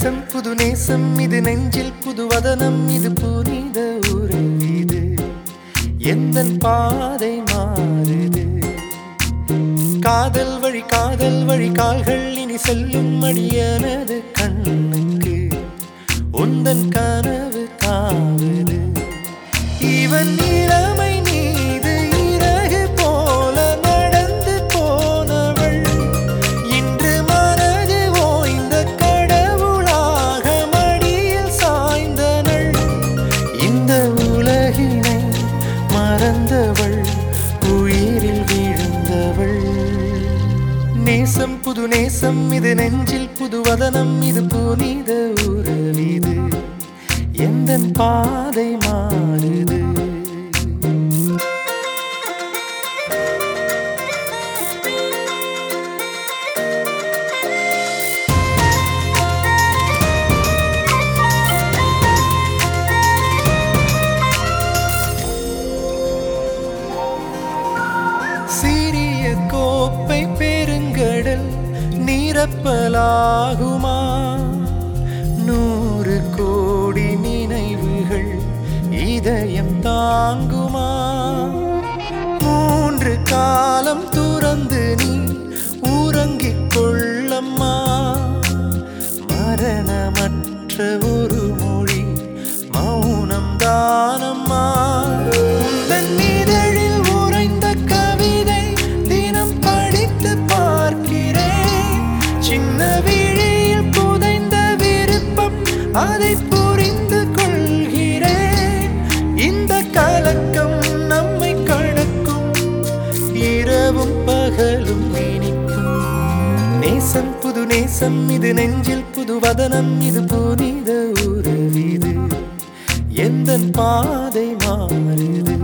நேசம் புது நேசம் இது நெஞ்சில் புது வதனம் இது புனித உறவு இது எந்த பாதை மாறுது காதல் வழி காதல் வழி கால்கள் இனி செல்லும் அடியனது கண்ணுக்கு உந்தன் கனவு தாவுது இவன் இளமை மீது இறகு போல நடந்து போனவள் இன்று மனது ஓய்ந்த கடவுளாக மடியில் சாய்ந்தனள் இந்த உலகினை மறந்தவள் உயிரில் விழுந்தவள் நேசம் புது நேசம் இது நெஞ்சில் புது வதனம் இது புனித உறவிது எந்த பாதை மாறுது சிறிய கோப்பை பெருங்கடல் நிரப்பலாகுமா நூறு கோடி நினைவுகள் இதயம் தாங்குமா மூன்று காலம் துறந்து நீ உறங்கிக் கொள்ளம்மா மரணமற்ற ஒரு மொழி மௌனம் தானம்மா உந்தன் இதழில் உறைந்த கவிதை தினம் படித்து பார்க்கிறேன் சின்ன விழியில் புதைந்த விருப்பம் அதை புரிந்து கொள்கிறேன் இந்த கலக்கம் நம்மை கடக்கும் இரவும் பகலும் இனிக்கும் நேசம் புது நேசம் இது நெஞ்சில் புது வதனம் இது புனித உறவிது எந்த பாதை மாறுது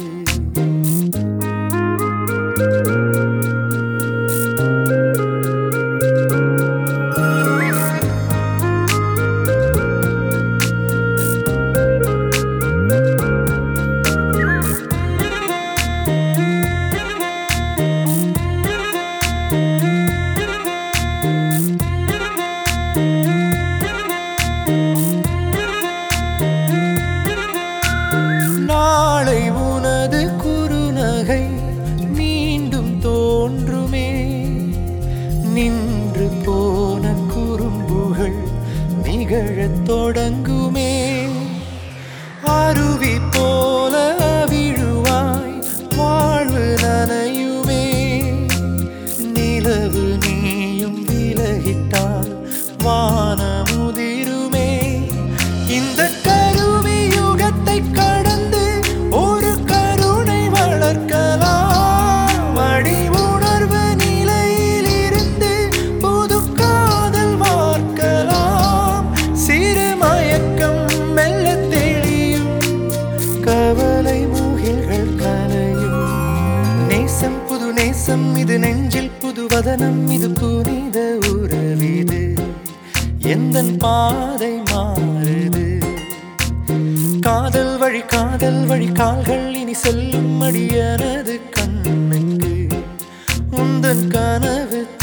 நாளை உனது குறுநகை மீண்டும் தோன்றுமே நின்று போன குறும்புகள் நிகழத் தொடங்குமே அருவி போல விழுவாய் வாழ்வு நனையுமே நிலவு நீயும் விலகிட்டால் வானமுதிருமே இந்த கருவி யுகத்தை கடந்து ஒரு கருணை வளர்க்கலாம் அடி உணர்வு நிலையில் இருந்து புது காதல் வார்க்கலாம் சிறு மயக்கம் மெல்ல தெளியும் கவலை மூகில்கள் கலையும் நேசம் புது நேசம் இது நெஞ்சில் புது வதனம் இது புனித உறவிது எந்த பாதை மாறுது காதல் வழி காதல் வழி கால்கள் இனி செல்லும் அடியனது கண்ணுக்கு உந்தன் கனவு